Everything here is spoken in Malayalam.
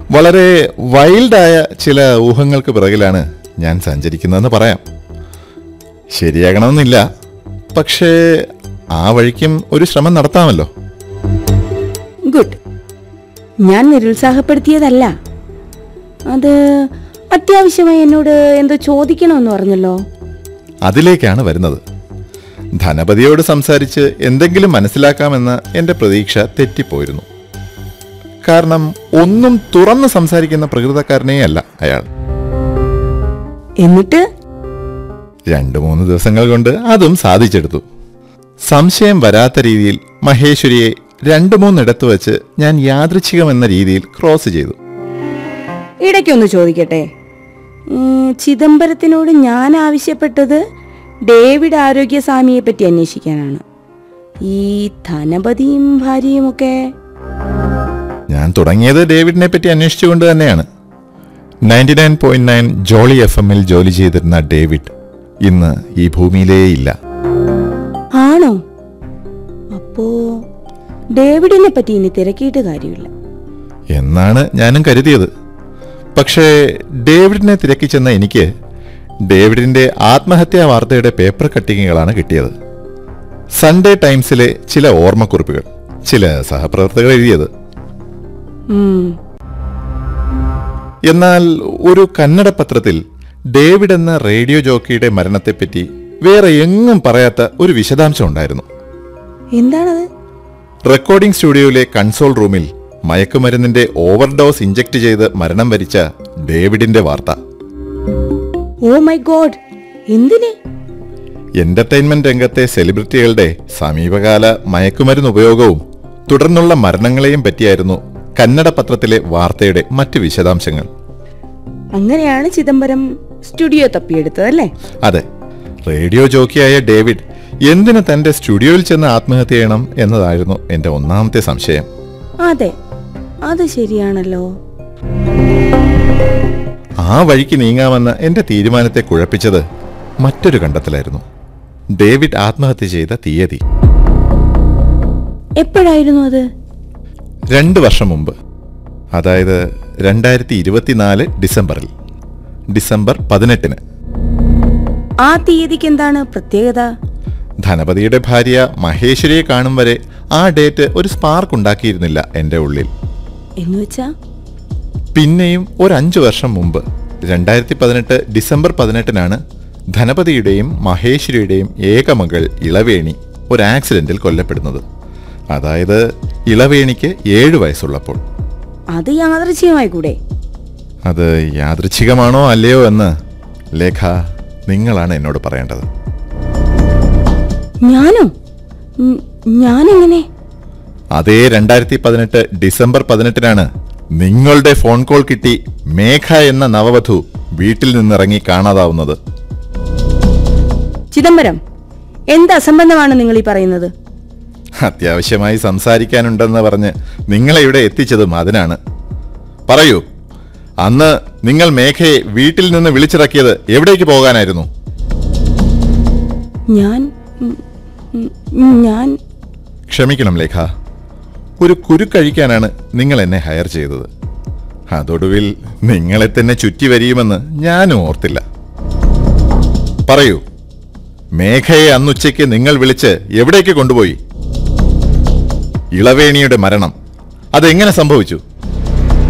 വളരെ വൈൽഡായ ചില ഊഹങ്ങൾക്ക് പിറകിലാണ് ഞാൻ സഞ്ചരിക്കുന്നതെന്ന് പറയാം ശരിയാകണമെന്നില്ല പക്ഷേ ആ വഴിക്കും ഒരു ശ്രമം നടത്താമല്ലോ ഗുഡ് ഞാൻ നിരുത്സാഹപ്പെടുത്തിയതല്ല അത് അത്യാവശ്യമായി എന്നോട് എന്തോ ചോദിക്കണമെന്ന് പറഞ്ഞല്ലോ അതിലേക്കാണ് വരുന്നത് ധനപതിയോട് സംസാരിച്ച് എന്തെങ്കിലും മനസ്സിലാക്കാമെന്ന എൻ്റെ പ്രതീക്ഷ തെറ്റിപ്പോയിരുന്നു കാരണം ഒന്നും തുറന്ന് സംസാരിക്കുന്ന പ്രകൃതക്കാരനേ അല്ല അയാൾ എന്നിട്ട് രണ്ടു മൂന്ന് ദിവസങ്ങൾ കൊണ്ട് അതും സാധിച്ചെടുത്തു സംശയം വരാത്ത രീതിയിൽ മഹേശ്വരിയെ രണ്ടു മൂന്നിടത്ത് വെച്ച് ഞാൻ യാദൃച്ഛികമെന്ന രീതിയിൽ ക്രോസ് ചെയ്തു ഇടയ്ക്കൊന്ന് ചോദിക്കട്ടെ ഉം, ചിദംബരത്തിനോട് ഞാൻ ആവശ്യപ്പെട്ടത് ഡേവിഡ് ആരോഗ്യസ്വാമിയെ പറ്റി അന്വേഷിക്കാനാണ് ഈ ധനപതിയും ഭാര്യയുമൊക്കെ ഞാൻ തുടങ്ങിയത് ഡേവിഡിനെ പറ്റി അന്വേഷിച്ചുകൊണ്ട് തന്നെയാണ് ninety nine point nine Jolly F എമ്മിൽ ജോലി ചെയ്തിരുന്ന ഡേവിഡ് ഇന്ന് ഈ ഭൂമിയിലേ ഇല്ല ആണോ അപ്പോ ഡേവിഡിനെ പറ്റി ഇനി തിരക്കിയിട്ട് കാര്യമില്ല എന്നാണ് ഞാനും കരുതിയത് പക്ഷേ ഡേവിഡിനെ തിരക്കി ചെന്ന എനിക്ക് ഡേവിഡിന്റെ ആത്മഹത്യാ വാർത്തയുടെ പേപ്പർ കട്ടിങ്ങുകളാണ് കിട്ടിയത് സൺഡേ ടൈംസിലെ ചില ഓർമ്മക്കുറിപ്പുകൾ ചില സഹപ്രവർത്തകർ എഴുതിയത് ഉം, എന്നാൽ ഒരു കന്നഡ പത്രത്തിൽ ഡേവിഡ് എന്ന റേഡിയോ ജോക്കിയുടെ മരണത്തെപ്പറ്റി വേറെ എങ്ങും പറയാത്ത ഒരു വിശദാംശം ഉണ്ടായിരുന്നു എന്താണത് റെക്കോർഡിംഗ് സ്റ്റുഡിയോയിലെ കൺസോൾ റൂമിൽ മയക്കുമരുന്നിന്റെ ഓവർഡോസ് ഇഞ്ചക്ട് ചെയ്ത് മരണം വരിച്ച ഡേവിഡിന്റെ വാർത്ത ഓ മൈ ഗോഡ് എന്തിന് എന്റർടൈൻമെന്റ് രംഗത്തെ സെലിബ്രിറ്റികളുടെ സമീപകാല മയക്കുമരുന്ന് ഉപയോഗവും തുടർന്നുള്ള മരണങ്ങളെയും പറ്റിയായിരുന്നു കന്നഡ പത്രത്തിലെ വാർത്തയുടെ മറ്റ് വിശദാംശങ്ങൾ അങ്ങനെയാണ് ചിദംബരം സ്റ്റുഡിയോ തപ്പിയെടുത്തത് അല്ലേ അതെ റേഡിയോ ജോക്കിയായ ഡേവിഡ് എന്തിന് തന്റെ സ്റ്റുഡിയോയിൽ ചെന്ന് ആത്മഹത്യ ചെയ്യണം എന്നതായിരുന്നു എന്റെ ഒന്നാമത്തെ സംശയം അതെ അത് ശരിയാണല്ലോ ആ വഴിക്ക് നീങ്ങാമെന്ന എന്റെ തീരുമാനത്തെ കുഴപ്പിച്ചത് മറ്റൊരു കണ്ടെത്തലായിരുന്നു ഡേവിഡ് ആത്മഹത്യ ചെയ്ത തീയതി എപ്പോഴായിരുന്നു അത് രണ്ട് വർഷം മുമ്പ് അതായത് രണ്ടായിരത്തി ഇരുപത്തിനാല് ഡിസംബറിൽ ഡിസംബർ പതിനെട്ടിന് ആ തീയതിക്ക് എന്താണ് പ്രത്യേകത ധനപതിയുടെ ഭാര്യ മഹേശ്വരിയെ കാണും വരെ ആ ഡേറ്റ് ഒരു സ്പാർക്ക് ഉണ്ടാക്കിയിരുന്നില്ല എൻ്റെ ഉള്ളിൽ എന്നുവെച്ചാ പിന്നെയും ഒരു അഞ്ചു വർഷം മുമ്പ് രണ്ടായിരത്തി പതിനെട്ട് ഡിസംബർ പതിനെട്ടിനാണ് ധനപതിയുടെയും മഹേശ്വരിയുടെയും ഏകമകൾ ഇളവേണി ഒരു ആക്സിഡന്റിൽ കൊല്ലപ്പെടുന്നത് അതായത് ഇളവേണിക്ക് ഏഴു വയസ്സുള്ളപ്പോൾ അത് യാദൃച്ഛികമായി കൂടെ അത് യാദൃച്ഛികമാണോ അല്ലയോ എന്ന് ലേഖ നിങ്ങളാണ് എന്നോട് പറയേണ്ടത് ഞാനോ ഉം, ഞാനെങ്ങനെ അതേ രണ്ടായിരത്തി പതിനെട്ട് ഡിസംബർ പതിനെട്ടിനാണ് നിങ്ങളുടെ ഫോൺ കോൾ കിട്ടി മേഘ എന്ന നവവധു വീട്ടിൽ നിന്നിറങ്ങി കാണാതാവുന്നത് ചിദംബരം എന്ത് അസംബന്ധമാണ് നിങ്ങൾ ഈ പറയുന്നത് അത്യാവശ്യമായി സംസാരിക്കാനുണ്ടെന്ന് പറഞ്ഞ് നിങ്ങളെ ഇവിടെ എത്തിച്ചതും അതിനാണ് പറയൂ അന്ന് നിങ്ങൾ മേഘയെ വീട്ടിൽ നിന്ന് വിളിച്ചിറക്കിയത് എവിടേക്ക് പോകാനായിരുന്നു ഞാൻ ഉം, ഉം, ഞാൻ ക്ഷമിക്കണം ലേഖ ഒരു കുരുക്കഴിക്കാനാണ് നിങ്ങൾ എന്നെ ഹയർ ചെയ്തത് അതൊടുവിൽ നിങ്ങളെ തന്നെ ചുറ്റി വരിയുമെന്ന് ഞാനും ഓർത്തില്ല പറയൂ മേഘയെ അന്നുച്ചയ്ക്ക് നിങ്ങൾ വിളിച്ച് എവിടേക്ക് കൊണ്ടുപോയി ഇളവേണിയുടെ മരണം അതെങ്ങനെ സംഭവിച്ചു